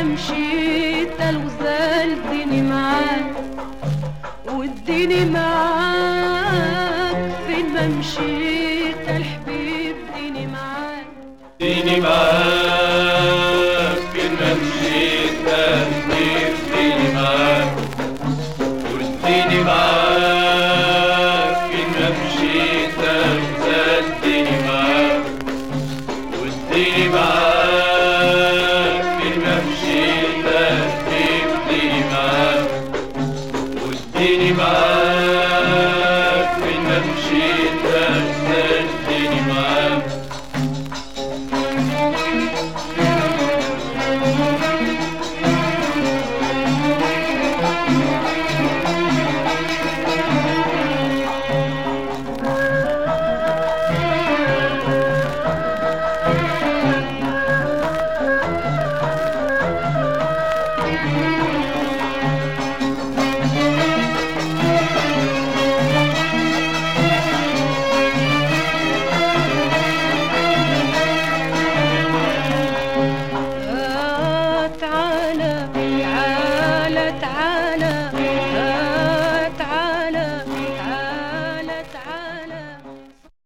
مشيت الغزال اديني معاك واديني معاك فين ما مشيت الحبيب اديني معاك اديني معاك فين ما مشيت قلبي اديني معاك واديني معاك فين ما مشيت قلبي اديني معاك واديني معاك فين ما مشيت قلبي اديني معاك واديني معاك فين ما مشيت قلبي اديني معاك آه تعالى تعالى تعالى